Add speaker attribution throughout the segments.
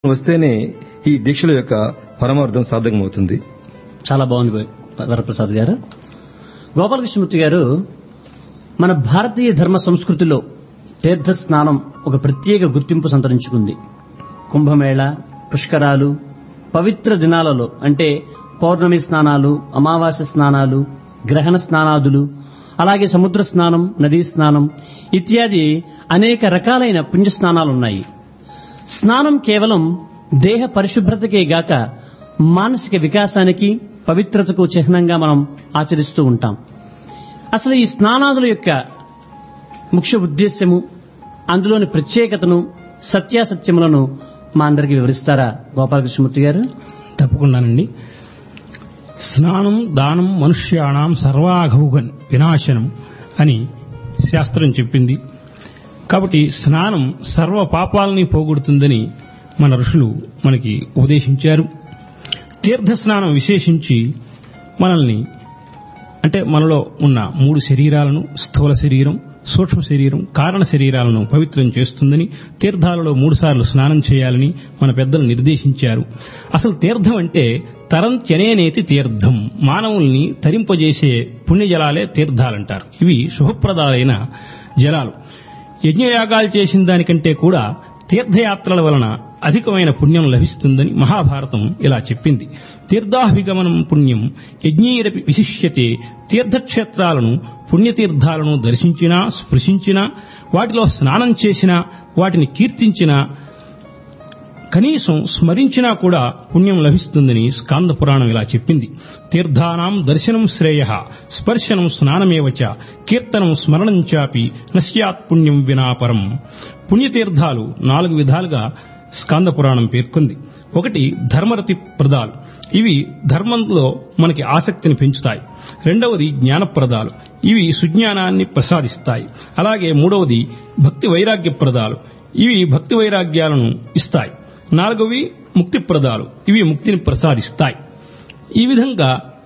Speaker 1: వస్తేనే ఈ దీక్షల యొక్క పరమార్థం సార్థకమవుతుంది
Speaker 2: చాలా బాగుంది వరప్రసాద్ గారు గోపాలకృష్ణమూర్తి గారు మన భారతీయ ధర్మ సంస్కృతిలో తీర్థ స్నానం ఒక ప్రత్యేక గుర్తింపు సంతరించుకుంది కుంభమేళ పుష్కరాలు పవిత్ర దినాలలో అంటే పౌర్ణమి స్నానాలు అమావాస్య స్నానాలు గ్రహణ స్నానాదులు అలాగే సముద్ర స్నానం నదీ స్నానం ఇత్యాది అనేక రకాలైన పుణ్య స్నానాలు ఉన్నాయి స్నానం కేవలం దేహ పరిశుభ్రతకే గాక మానసిక వికాసానికి పవిత్రతకు చిహ్నంగా మనం ఆచరిస్తూ ఉంటాం అసలు ఈ స్నానాదుల యొక్క ముఖ్య ఉద్దేశ్యము అందులోని ప్రత్యేకతను సత్యాసత్యములను మా అందరికి వివరిస్తారా గోపాలకృష్ణమూర్తి గారు
Speaker 3: తప్పకుండానండి స్నానం దానం మనుష్యాణం సర్వాఘౌగన్ వినాశనం అని శాస్త్రం చెప్పింది కాబట్టి స్నానం సర్వ పాపాలని పోగొడుతుందని మన ఋషులు మనకి ఉపదేశించారు తీర్థ స్నానం విశేషించి మనల్ని అంటే మనలో ఉన్న మూడు శరీరాలను స్థూల శరీరం సూక్ష్మ శరీరం కారణ శరీరాలను పవిత్రం చేస్తుందని తీర్థాలలో మూడుసార్లు స్నానం చేయాలని మన పెద్దలు నిర్దేశించారు అసలు తీర్థం అంటే తరంత్యనేనేతి తీర్థం మానవుల్ని తరింపజేసే పుణ్యజలాలే తీర్థాలంటారు ఇవి శుభప్రదాలైన జలాలు యజ్ఞయాగాలు చేసిన దానికంటే కూడా తీర్థయాత్రల వలన అధికమైన పుణ్యం లభిస్తుందని మహాభారతం ఇలా చెప్పింది తీర్థాభిగమనం పుణ్యం యజ్ఞీరపి విశిష్యతే తీర్థక్షేత్రాలను పుణ్యతీర్థాలను దర్శించినా స్పృశించినా వాటిలో స్నానం చేసినా వాటిని కీర్తించినా కనీసం స్మరించినా కూడా పుణ్యం లభిస్తుందని స్కాంద పురాణం ఇలా చెప్పింది తీర్థానాం దర్శనం శ్రేయ స్పర్శనం స్నానమేవచ కీర్తనం స్మరణం చాపి నశ్యాత్ పుణ్యం వినాపరం పుణ్యతీర్థాలు నాలుగు విధాలుగా స్కాంద పురాణం పేర్కొంది ఒకటి ధర్మరతి ప్రదాలు ఇవి ధర్మంలో మనకి ఆసక్తిని పెంచుతాయి రెండవది జ్ఞానప్రదాలు ఇవి సుజ్ఞానాన్ని ప్రసాదిస్తాయి అలాగే మూడవది భక్తి వైరాగ్య ప్రదాలు ఇవి భక్తి వైరాగ్యాలను ఇస్తాయి నాలుగవి ముక్తిప్రదాలు ఇవి ముక్తిని ప్రసాదిస్తాయి ఈ విధంగా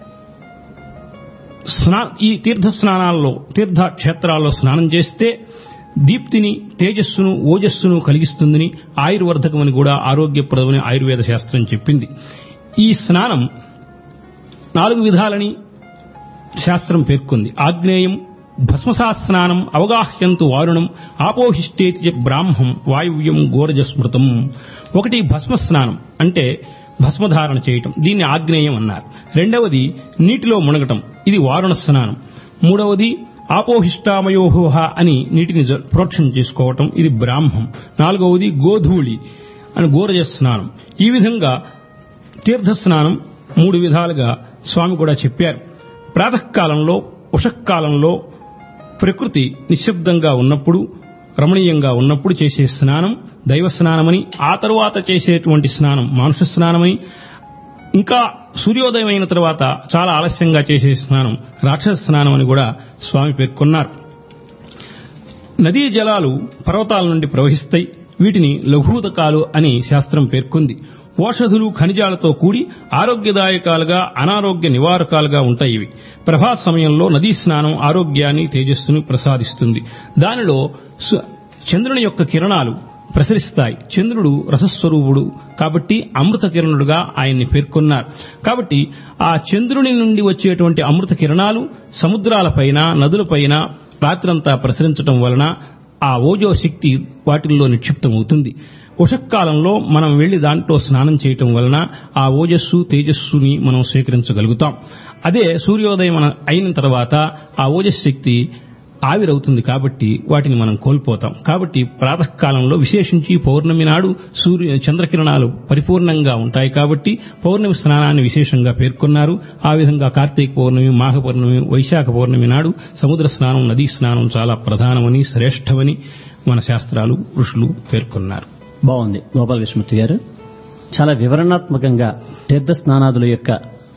Speaker 3: స్నా ఈ తీర్థ స్నానాల్లో తీర్థ క్షేత్రాల్లో స్నానం చేస్తే దీప్తిని తేజస్సును ఓజస్సును కలిగిస్తుందని ఆయుర్వర్ధకమని కూడా ఆరోగ్యప్రదమని ఆయుర్వేద శాస్త్రం చెప్పింది ఈ స్నానం నాలుగు విధాలని శాస్త్రం పేర్కొంది ఆగ్నేయం భస్మసాస్నానం అవగాహ్యంతు వారుణం ఆపోహిష్టేతి బ్రాహ్మం వాయువ్యం గోరజస్మృతం ఒకటి భస్మస్నానం అంటే భస్మధారణ చేయటం దీన్ని ఆగ్నేయం అన్నారు రెండవది నీటిలో మునగటం ఇది వారుణ స్నానం మూడవది ఆపోహిష్టామయోహోహ అని నీటిని ప్రోక్షణ చేసుకోవటం ఇది బ్రాహ్మం నాలుగవది గోధూళి అని గోరజ స్నానం ఈ విధంగా తీర్థ స్నానం మూడు విధాలుగా స్వామి కూడా చెప్పారు ప్రాతకాలంలో ఉషకాలంలో ప్రకృతి నిశ్శబ్దంగా ఉన్నప్పుడు రమణీయంగా ఉన్నప్పుడు చేసే స్నానం దైవ స్నానమని ఆ తరువాత చేసేటువంటి స్నానం మానుష స్నానమని ఇంకా సూర్యోదయం అయిన తర్వాత చాలా ఆలస్యంగా చేసే స్నానం రాక్షస స్నానం అని కూడా స్వామి పేర్కొన్నారు నదీ జలాలు పర్వతాల నుండి ప్రవహిస్తాయి వీటిని లఘూతకాలు అని శాస్త్రం పేర్కొంది ఓషధులు ఖనిజాలతో కూడి ఆరోగ్యదాయకాలుగా అనారోగ్య నివారకాలుగా ఉంటాయి ఇవి ప్రభాత సమయంలో నదీ స్నానం ఆరోగ్యాన్ని తేజస్సును ప్రసాదిస్తుంది దానిలో చంద్రుని యొక్క కిరణాలు ప్రసరిస్తాయి చంద్రుడు రసస్వరూపుడు కాబట్టి అమృత కిరణుడుగా ఆయన్ని పేర్కొన్నారు కాబట్టి ఆ చంద్రుని నుండి వచ్చేటువంటి అమృత కిరణాలు సముద్రాలపైన నదులపైన రాత్రంతా ప్రసరించడం వలన ఆ ఓజో శక్తి వాటిల్లో నిక్షిప్తమవుతుంది ఉషక్కాలంలో మనం వెళ్లి దాంట్లో స్నానం చేయటం వలన ఆ ఓజస్సు తేజస్సుని మనం స్వీకరించగలుగుతాం అదే సూర్యోదయం అయిన తర్వాత ఆ ఓజశక్తి ఆవిరవుతుంది కాబట్టి వాటిని మనం కోల్పోతాం కాబట్టి ప్రాతకాలంలో విశేషించి పౌర్ణమి నాడు సూర్య చంద్రకిరణాలు పరిపూర్ణంగా ఉంటాయి కాబట్టి పౌర్ణమి స్నానాన్ని విశేషంగా పేర్కొన్నారు ఆ విధంగా కార్తీక పౌర్ణమి మాఘ పౌర్ణమి వైశాఖ పౌర్ణమి నాడు సముద్ర స్నానం నదీ స్నానం చాలా ప్రధానమని శ్రేష్టమని మన శాస్త్రాలు ఋషులు పేర్కొన్నారు
Speaker 2: బాగుంది గోపాలకృష్ణమూర్తి గారు చాలా వివరణాత్మకంగా తీర్థ స్నానాదుల యొక్క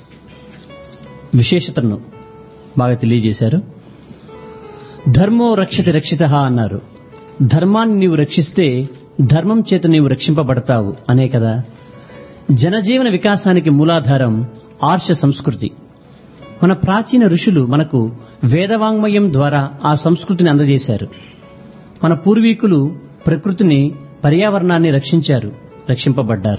Speaker 2: విశేషతను బాగా తెలియజేశారు ధర్మో రక్షిత రక్షిత అన్నారు ధర్మాన్ని నీవు రక్షిస్తే ధర్మం చేత నీవు రక్షింపబడతావు అనే కదా జనజీవన వికాసానికి మూలాధారం ఆర్ష సంస్కృతి మన ప్రాచీన ఋషులు మనకు వేదవాంగ్మయం ద్వారా ఆ సంస్కృతిని అందజేశారు మన పూర్వీకులు ప్రకృతిని పర్యావరణాన్ని రక్షించారు రక్షింపబడ్డారు